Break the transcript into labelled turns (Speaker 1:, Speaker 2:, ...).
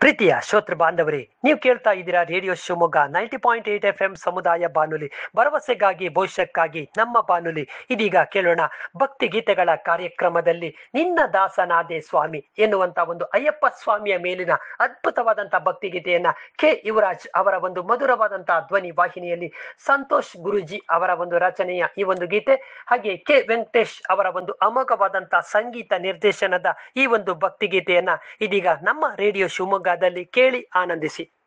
Speaker 1: ಪ್ರೀತಿಯ ಶ್ರೋತೃ ಬಾಂಧವರೇ ನೀವು ಕೇಳ್ತಾ ಇದ್ದೀರಾ radio Shivamogga ninety point eight F M ಸಮುದಾಯ ಬಾನುಲಿ ಭರವಸೆಗಾಗಿ ಭವಿಷ್ಯಕ್ಕಾಗಿ ನಮ್ಮ ಬಾನುಲಿ ಇದೀಗ ಕೇಳೋಣ ಭಕ್ತಿ ಗೀತೆಗಳ ಕಾರ್ಯಕ್ರಮದಲ್ಲಿ ನಿನ್ನ ದಾಸನಾದೆ ಸ್ವಾಮಿ ಎನ್ನುವಂತ ಒಂದು ಅಯ್ಯಪ್ಪ ಸ್ವಾಮಿಯ ಮೇಲಿನ ಅದ್ಭುತವಾದಂತ ಭಕ್ತಿ ಗೀತೆಯನ್ನ ಕೆ ಯುವರಾಜ್ ಅವರ ಒಂದು ಮಧುರವಾದಂತಹ ಧ್ವನಿ ವಾಹಿನಿಯಲ್ಲಿ ಸಂತೋಷ್ ಗುರುಜಿ ಅವರ ಒಂದು ರಚನೆಯ ಈ ಒಂದು ಗೀತೆ ಹಾಗೆ ಕೆ ವೆಂಕಟೇಶ್ ಅವರ ಒಂದು ಅಮೋಘವಾದಂತಹ ಸಂಗೀತ ನಿರ್ದೇಶನದ ಈ ಒಂದು ಭಕ್ತಿ ಗೀತೆಯನ್ನ ಇದೀಗ ನಮ್ಮ ರೇಡಿಯೋ ಶಿವಮೊಗ್ಗದಲ್ಲಿ ಕೇಳಿ ಆನಂದಿಸಿ